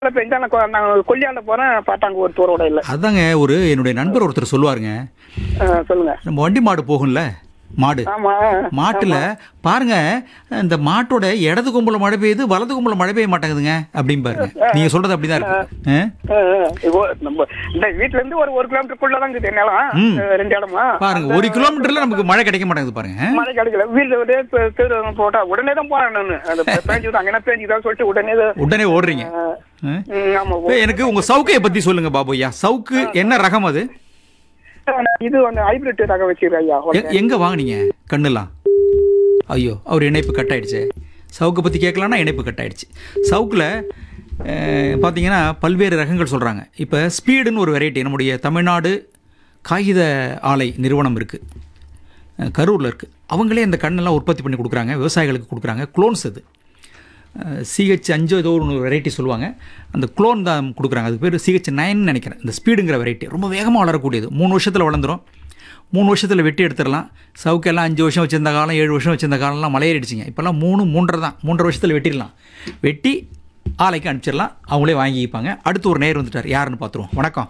பெஞ்சா நான் கொ- நான் கொல்லியாண்ட போறேன் பார்த்தாங்க ஒரு தூரோட இல்ல அதாங்க ஒரு என்னுடைய நண்பர் ஒருத்தர் சொல்லுவாருங்க ஆ, சொல்லுங்க நம்ம வண்டி மாடு போகும்ல மாடு ஆமா மாட்டுல பாருங்க இந்த மாட்டோட இடது கொம்புல மழை பெய்யுது வலது கொம்புல மழை பெய்ய மாட்டேங்குதுங்க அப்படின்னு பாருங்க நீங்க சொல்றது அப்படிதான் இருக்கு ஆ? ஆ, ஆ. இப்போ நம்ம இந்த வீட்ல இருந்து ஒரு ஒரு கிலோமீட்டருக்குள்ள தான் இருக்குது நிலம் ம். ஆ, ரெண்டு இடமா பாருங்க ஒரு கிலோமீட்டர்ல நமக்கு மழை கிடைக்க மாட்டேங்குது பாருங்க மழை கிடைக்கல வீட்டுல ஒரே பெ- தெரு போட்டா உடனே தான் போறேன் நானு அது பேஞ்சு அங்கே பேஞ்சுதான் சொல்லிட்டு உடனே தான், உடனே ஓடுறீங்க ஆ, ஆ? ம், ஆமா இப்ப எனக்கு உங்க சவுக்கையை பத்தி சொல்லுங்க பாபு ஐயா சவுக்கு என்ன ரகம் அது இது வந்து ஹைபிரிட் ரகம் வச்சிருக்கேன் ஐயா எ- எங்க வாங்குனீங்க கண்ணுலாம் ஐயோ அவர் இணைப்பு கட் ஆயிடுச்சு சவுக்கை பற்றி கேட்கலான்னா இணைப்பு கட் ஆயிடுச்சு சவுக்கில் பார்த்தீங்கன்னா பல்வேறு ரகங்கள் சொல்கிறாங்க இப்போ ஸ்பீடுன்னு ஒரு வெரைட்டி நம்முடைய தமிழ்நாடு காகித ஆலை நிறுவனம் இருக்குது கரூரில் இருக்குது அவங்களே இந்த கண்ணெல்லாம் உற்பத்தி பண்ணி கொடுக்குறாங்க விவசாயிகளுக்கு கொடுக்குறாங்க க்ளோன்ஸ் அது சிஹெச் அஞ்சு ஏதோ ஒரு வெரைட்டி சொல்லுவாங்க அந்த குளோன் தான் கொடுக்குறாங்க அதுக்கு பேர் சிஹெச் நைன் நினைக்கிறேன் இந்த ஸ்பீடுங்கிற வெரைட்டி ரொம்ப வேகமாக வளரக்கூடியது மூணு வருஷத்தில் வளர்ந்துரும் மூணு வருஷத்தில் வெட்டி எடுத்துடலாம் சவுக்கெல்லாம் அஞ்சு வருஷம் வச்சிருந்த காலம் ஏழு வருஷம் வச்சிருந்த காலம்லாம் மலையேறிடுச்சிங்க இப்போல்லாம் மூணு மூன்றரை தான் மூன்றரை வருஷத்தில் வெட்டிடலாம் வெட்டி ஆலைக்கு அனுப்பிச்சிடலாம் அவங்களே வாங்கிப்பாங்க அடுத்து ஒரு நேர் வந்துட்டார் யாருன்னு பார்த்துருவோம் வணக்கம்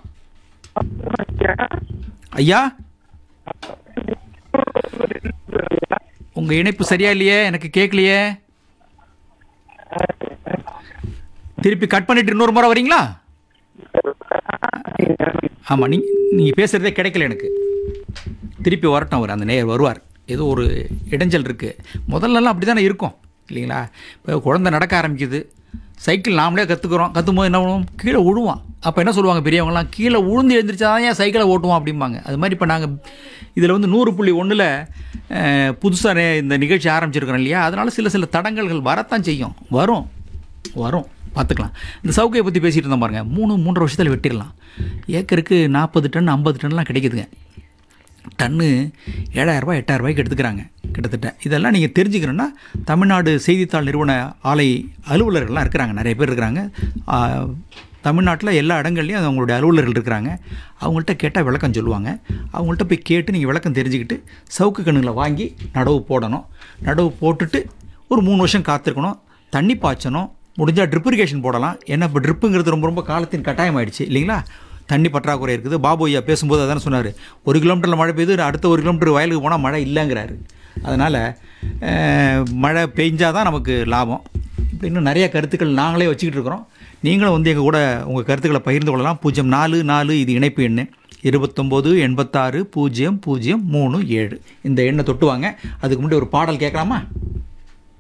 ஐயா உங்கள் இணைப்பு சரியா இல்லையே எனக்கு கேட்கலையே திருப்பி கட் பண்ணிட்டு இன்னொரு முறை வரீங்களா ஆமாம் நீ நீங்கள் பேசுகிறதே கிடைக்கல எனக்கு திருப்பி வரட்டும் அவர் அந்த நேர் வருவார் ஏதோ ஒரு இடைஞ்சல் இருக்குது முதல்லலாம் அப்படி தானே இருக்கும் இல்லைங்களா இப்போ குழந்தை நடக்க ஆரம்பிக்குது சைக்கிள் நாமளே கற்றுக்குறோம் கற்றுக்கும் போது என்ன பண்ணுவோம் கீழே விழுவான் அப்போ என்ன சொல்லுவாங்க பெரியவங்கலாம் கீழே உழுந்து எழுந்திரிச்சா தான் ஏன் சைக்கிளை ஓட்டுவோம் அப்படிம்பாங்க அது மாதிரி இப்போ நாங்கள் இதில் வந்து நூறு புள்ளி ஒன்றில் புதுசாக இந்த நிகழ்ச்சி ஆரம்பிச்சிருக்கிறோம் இல்லையா அதனால் சில சில தடங்கல்கள் வரத்தான் செய்யும் வரும் வரும் பார்த்துக்கலாம் இந்த சவுக்கையை பற்றி பேசிகிட்டு இருந்தோம் பாருங்கள் மூணு மூன்றரை வருஷத்தில் வெட்டிடலாம் ஏக்கருக்கு நாற்பது டன் ஐம்பது டன்லாம் கிடைக்குதுங்க டன்னு ஏழாயிரரூபா எட்டாயிரரூபாய்க்கு எடுத்துக்கிறாங்க கிட்டத்தட்ட இதெல்லாம் நீங்கள் தெரிஞ்சுக்கணுன்னா தமிழ்நாடு செய்தித்தாள் நிறுவன ஆலை அலுவலர்கள்லாம் இருக்கிறாங்க நிறைய பேர் இருக்கிறாங்க ஆ, தமிழ்நாட்டில் எல்லா இடங்கள்லையும் அவங்களுடைய அலுவலர்கள் இருக்கிறாங்க அவங்கள்ட்ட கேட்டால் விளக்கம் சொல்லுவாங்க அவங்கள்ட்ட போய் கேட்டு நீங்கள் விளக்கம் தெரிஞ்சுக்கிட்டு சவுக்கு கண்ணுங்களை வாங்கி நடவு போடணும் நடவு போட்டுட்டு ஒரு மூணு வருஷம் காத்திருக்கணும் தண்ணி பாய்ச்சணும் முடிஞ்சால் ட்ரிப் இரிகேஷன் போடலாம் ஏன்னா இப்போ ட்ரிப்புங்கிறது ரொம்ப ரொம்ப காலத்தின் கட்டாயம் ஆயிடுச்சு இல்லைங்களா தண்ணி பற்றாக்குறை இருக்குது பாபு ஐயா பேசும்போது அதானே சொன்னார் ஒரு கிலோமீட்டரில் மழை பெய்யுது அடுத்த ஒரு கிலோமீட்டர் வயலுக்கு போனால் மழை இல்லைங்கிறாரு அதனால் மழை பெஞ்சாதான் நமக்கு லாபம் இப்படி இன்னும் நிறைய கருத்துக்கள் நாங்களே வச்சுக்கிட்டு இருக்கிறோம் நீங்களும் வந்து எங்கள் கூட உங்கள் கருத்துக்களை பகிர்ந்து கொள்ளலாம் பூஜ்ஜியம் நாலு நாலு இது இணைப்பு எண்ணு இருபத்தொம்போது எண்பத்தாறு பூஜ்ஜியம் பூஜ்ஜியம் மூணு ஏழு இந்த எண்ணை தொட்டு வாங்க அதுக்கு முன்னாடி ஒரு பாடல் கேட்கலாமா